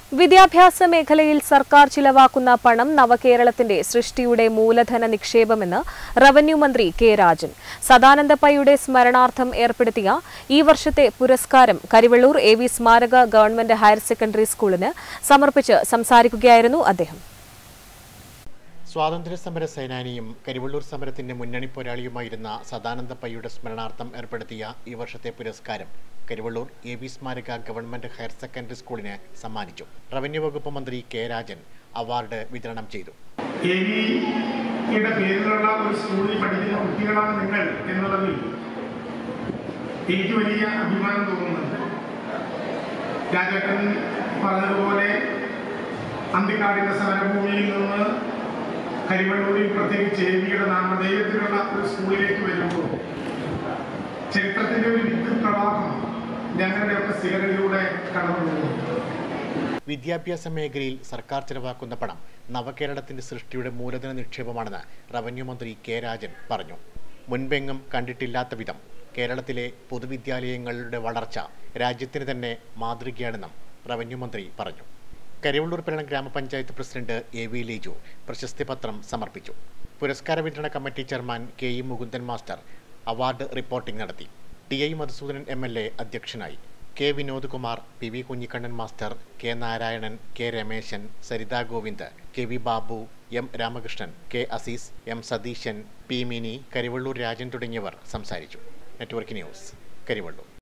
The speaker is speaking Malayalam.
വിദ്യാഭ്യാസ മേഖലയിൽ സർക്കാർ ചിലവാക്കുന്ന പണം നവകേരളത്തിന്റെ സൃഷ്ടിയുടെ മൂലധന നിക്ഷേപമെന്ന് റവന്യൂ മന്ത്രി കെ രാജൻ സദാനന്ദ പൈയുടെ സ്മരണാർത്ഥം ഏർപ്പെടുത്തിയ ഈ വർഷത്തെ പുരസ്കാരം കരിവള്ളൂർ എ വി സ്മാരക ഗവൺമെന്റ് ഹയർ സെക്കൻഡറി സ്കൂളിന് സമർപ്പിച്ച് സംസാരിക്കുകയായിരുന്നു അദ്ദേഹം സ്വാതന്ത്ര്യ സമര സേനാനിയും കരിവള്ളൂർ സമരത്തിന്റെ മുന്നണി പോരാളിയുമായിരുന്ന സദാനന്ദ പയ്യുടെ സ്മരണാർത്ഥം ഏർപ്പെടുത്തിയ ഈ വർഷത്തെ പുരസ്കാരം കരിവള്ളൂർ എ വി സ്മാരക ഗവൺമെന്റ് ഹയർ സെക്കൻഡറി സ്കൂളിന് സമ്മാനിച്ചു റവന്യൂ വകുപ്പ് മന്ത്രി കെ രാജൻ അവാർഡ് വിതരണം ചെയ്തു എവിയുടെ പേരിലുള്ള ഒരു സ്കൂളിൽ പഠിക്കുന്ന കുട്ടികളാണ് നിങ്ങൾ എന്നുള്ളതിൽ എനിക്ക് വലിയ അഭിമാനം തോന്നുന്നുണ്ട് രാജേട്ടൻ പറഞ്ഞതുപോലെ അന്തിക്കാടിന്റെ സമരഭൂമിയിൽ നിന്ന് കരിവള്ളൂരിൽ പ്രത്യേകിച്ച് എവിയുടെ നാമധേയത്തിലുള്ള ഒരു സ്കൂളിലേക്ക് വരുമ്പോൾ ചരിത്രത്തിന്റെ ഒരു വിദ്യുത് പ്രവാഹം ഞങ്ങളുടെയൊക്കെ സ്ഥിരതയിലൂടെ കടന്നു പോകുന്നു വിദ്യാഭ്യാസ മേഖലയിൽ സർക്കാർ ചെലവാക്കുന്ന പണം നവകേരളത്തിന്റെ സൃഷ്ടിയുടെ മൂലധന നിക്ഷേപമാണെന്ന് റവന്യൂ മന്ത്രി കെ രാജൻ പറഞ്ഞു മുൻപെങ്ങും കണ്ടിട്ടില്ലാത്ത വിധം കേരളത്തിലെ പൊതുവിദ്യാലയങ്ങളുടെ വളർച്ച രാജ്യത്തിന് തന്നെ മാതൃകയാണെന്നും റവന്യൂ മന്ത്രി പറഞ്ഞു കരിവള്ളൂർ പരണം ഗ്രാമപഞ്ചായത്ത് പ്രസിഡന്റ് എ വി ലിജു പ്രശസ്തി പത്രം സമർപ്പിച്ചു പുരസ്കാര വിതരണ committee chairman K E Mukundan master award reporting നടത്തി T I Madhusoodanan M L A അധ്യക്ഷനായി K Vinod Kumar P V Kunhikannan master K Narayanan K Rameshan Saritha Govind K V Babu M Ramakrishnan K Azeez M Satheesan P Mini Karivellur Rajan തുടങ്ങിയവർ സംസാരിച്ചു നെറ്റ്വർക്ക് ന്യൂസ് കരിവള്ളൂർ